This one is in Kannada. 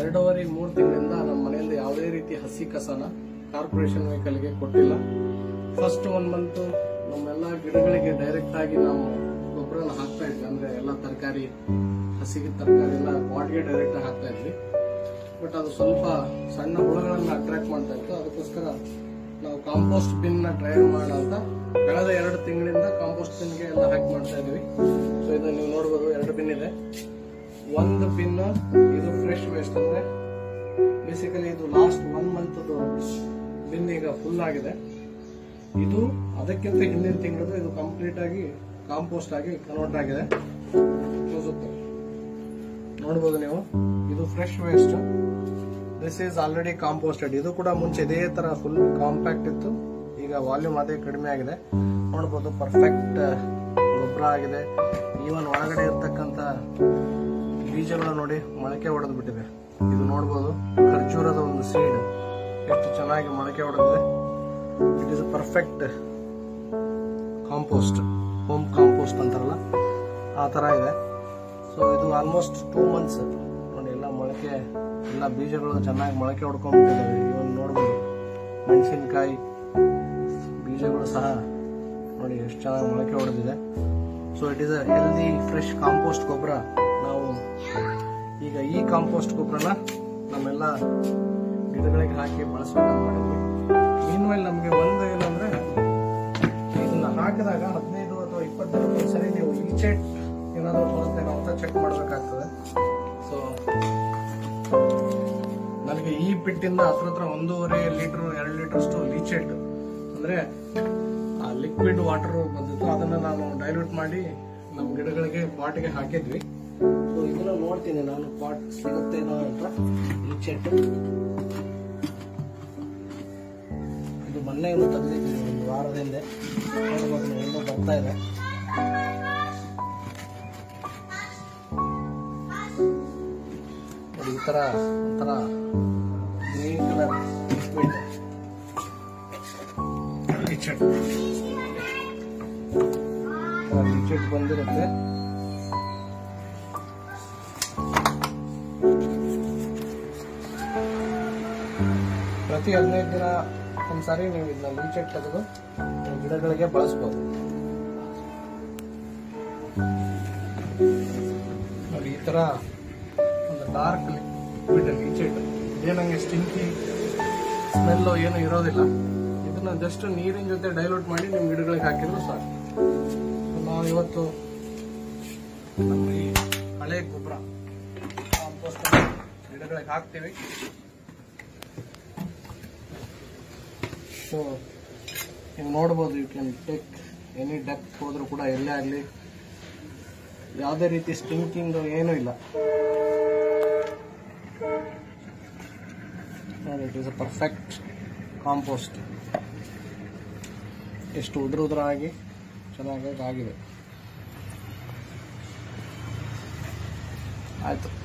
ಎರಡೂವರೆ ಮೂರು ತಿಂಗಳಿಂದ ನಮ್ಮ ಮನೆಯಿಂದ ಯಾವುದೇ ರೀತಿ ಹಸಿ ಕಸನ ಕಾರ್ಪೊರೇಷನ್ ವೆಹಿಕಲ್ಗೆ ಕೊಟ್ಟಿಲ್ಲ ಫಸ್ಟ್ ಒನ್ ಮಂತ್ ನಮ್ಮೆಲ್ಲ ಗಿಡಗಳಿಗೆ ಡೈರೆಕ್ಟ್ ಆಗಿ ನಾವು ಗೊಬ್ಬರನ ಹಾಕ್ತಾ ಇದ್ವಿ ಅಂದ್ರೆ ಎಲ್ಲ ತರಕಾರಿ ಹಸಿಗೆ ತರಕಾರಿ ಎಲ್ಲ ಪಾಟ್ಗೆ ಡೈರೆಕ್ಟ್ ಆಗಿ ಹಾಕ್ತಾ ಇದ್ವಿ ಬಟ್ ಅದು ಸ್ವಲ್ಪ ಸಣ್ಣ ಹುಳುಗಳನ್ನ ಅಟ್ರಾಕ್ಟ್ ಮಾಡ್ತಾ ಇತ್ತು ಅದಕ್ಕೋಸ್ಕರ ನಾವು ಕಾಂಪೋಸ್ಟ್ ಬಿನ್ ನ ಟ್ರೈ ಮಾಡೋಣ ಅಂತ ಕಳೆದ ಎರಡು ತಿಂಗಳಿಂದ ಕಾಂಪೋಸ್ಟ್ ಬಿನ್ಗೆ ಎಲ್ಲ ಹಾಕಿ ಮಾಡ್ತಾ ಇದೀವಿ ಸೊ ಇದು ನೀವು ನೋಡ್ಬೋದು ಎರಡು ಬಿನ್ ಇದೆ ಒಂದು ಬಿನ್ ಇದು ಫ್ರೆಶ್ ವೇಸ್ಟ್ ಅಂದ್ರೆ ಬೇಸಿಕಲಿ ಇದು ಲಾಸ್ಟ್ ಒನ್ ಮಂತ್ ಬಿನ್ ಈಗ ಫುಲ್ ಆಗಿದೆ ಇದು ಅದಕ್ಕಿಂತ ಹಿಂದಿನ ತಿಂಗಳದು ಇದು ಕಂಪ್ಲೀಟ್ ಆಗಿ ಕಾಂಪೋಸ್ಟ್ ಆಗಿ ಕನ್ವರ್ಟ್ ಆಗಿದೆ ತೋರಿಸುತ್ತೆ ನೋಡ್ಬೋದು ನೀವು ಇದು fresh waste this is already composted ಇದು ಕೂಡ ಮುಂಚೆ ಇದೇ ತರ ಫುಲ್ ಕಾಂಪ್ಯಾಕ್ಟ್ ಇತ್ತು ಈಗ ವಾಲ್ಯೂಮ್ ಅದೇ ಕಡಿಮೆ ಆಗಿದೆ ನೋಡ್ಬೋದು ಪರ್ಫೆಕ್ಟ್ ಗೊಬ್ಬರ ಆಗಿದೆ ಈವನ್ ಒಳಗಡೆ ಇರ್ತಕ್ಕಂಥ ಬೀಜಗಳು ನೋಡಿ ಮೊಳಕೆ ಹೊಡೆದು ಬಿಟ್ಟಿದೆ ಇದು ನೋಡ್ಬೋದು ಖರ್ಜೂರದ ಒಂದು ಸೀಡ್ ಎಷ್ಟು ಚೆನ್ನಾಗಿ ಮೊಳಕೆ ಹೊಡೆದಿದೆ it is perfect compost home compost ಅಂತಾರಲ್ಲ ಆ ಥರ ಇದೆ ಸೊ ಇದು ಆಲ್ಮೋಸ್ಟ್ ಟೂ ಮಂತ್ಸ್ ನೋಡಿ ಎಲ್ಲ ಮೊಳಕೆ ಎಲ್ಲ ಬೀಜಗಳು ಚೆನ್ನಾಗಿ ಮೊಳಕೆ ಹೊಡ್ಕೊಂಡ್ಬಿಟ್ಟಿದ್ದಾವೆ ಇವನ್ ನೋಡ್ಬೋದು ಮೆಣಸಿನ್ಕಾಯಿ ಬೀಜಗಳು ಸಹ ನೋಡಿ ಎಷ್ಟು ಚೆನ್ನಾಗಿ ಮೊಳಕೆ ಹೊಡೆದಿದೆ so it is a healthy fresh compost ಗೊಬ್ಬರ ನಾವು ಈಗ ಈ ಕಾಂಪೋಸ್ಟ್ ಗೊಬ್ಬರನ ನಮ್ಮೆಲ್ಲ ಗಿಡಗಳಿಗೆ ಹಾಕಿ ಬಳಸ್ಬೇಕಂತ ಮಾಡಿದ್ವಿ ಮೀನ್ಮೇಲೆ ನಮಗೆ ಒಂದು ಏನಂದ್ರೆ ಇದನ್ನ ಹಾಕಿದಾಗ ಹದಿನೈದು ಅಥವಾ ಇಪ್ಪತ್ತು ದಿನಕ್ಕೆ ಒಂದ್ಸರಿ ನೀವು ಈಚೆಟ್ ಏನಾದರೂ ಬರುತ್ತೆ ಅಂತ ಚೆಕ್ ಮಾಡಬೇಕಾಗ್ತದೆ ಸೊ ನನಗೆ ಈ ಪಿಟ್ಟಿಂದ ಹತ್ರ ಹತ್ರ ಒಂದೂವರೆ ಲೀಟರ್ ಎರಡು ಲೀಟರ್ ಅಷ್ಟು ಲೀಚೆಟ್ ಅಂದ್ರೆ ಆ ಲಿಕ್ವಿಡ್ ವಾಟರ್ ಬಂದಿತ್ತು ಅದನ್ನ ನಾನು ಡೈಲ್ಯೂಟ್ ಮಾಡಿ ನಮ್ಮ ಗಿಡಗಳಿಗೆ ಪಾಟ್ಗೆ ಹಾಕಿದ್ವಿ ಸೊ ಇದನ್ನ ನೋಡ್ತೀನಿ ನಾನು ಪಾಟ್ ಸಿಗುತ್ತೇನೋ ಅಂತ ಲೀಚೆಟ್ ಇದು ಮೊನ್ನೆ ಇನ್ನೂ ತೆಗೆದಿದ್ದೀನಿ ಒಂದು ವಾರದ ಹಿಂದೆ ನೋಡ್ಬೋದು ನೀವು ಇನ್ನೂ ಬರ್ತಾ ಇದೆ ನೋಡಿ ಈ ತರ ಒಂಥರ green colour liquid leachate leachate ಬಂದಿರುತ್ತೆ ಪ್ರತಿ ಹದಿನೈದು ದಿನ ಒಂದ್ಸಾರಿ ನೀವು ಇದನ್ನ ಲೀಚೆಟ್ ತೆಗೆದು ನೀವು ಗಿಡಗಳಿಗೆ ಬಳಸ್ಬೋದು ನೋಡಿ ಈ ತರ ಒಂದು ಡಾರ್ಕ್ ಲಿಕ್ವಿಡ್ ಲೀಚೆಟ್ ಇದೇನಂಗೆ ಸ್ಟಿಂಕಿ ಸ್ಮೆಲ್ಲು ಏನು ಇರೋದಿಲ್ಲ ಇದನ್ನ ಜಸ್ಟ್ ನೀರಿನ ಜೊತೆ ಡೈಲ್ಯೂಟ್ ಮಾಡಿ ನಿಮ್ಮ ಗಿಡಗಳಿಗೆ ಹಾಕಿದ್ರು ಸಾಕು ನಾವು ಇವತ್ತು ನಮ್ಮ ಈ ಹಳೆ ಗೊಬ್ಬರ ಕಾಂಪೋಸ್ಟ್ ಗಿಡಗಳಿಗೆ ಹಾಕ್ತೀವಿ ಸೊ ನೀವು ನೋಡ್ಬೋದು you can take any depth ಹೋದ್ರೂ ಕೂಡ ಎಲ್ಲೇ ಆಗಲಿ ಯಾವುದೇ ರೀತಿ ಸ್ಟಿಂಕಿಂಗ್ ಏನೂ ಇಲ್ಲ it is a perfect compost ಎಷ್ಟು ಉದ್ರ ಉದ್ರ ಆಗಿ ಚೆನ್ನಾಗಿ ಆಗಿದೆ ಆಯಿತು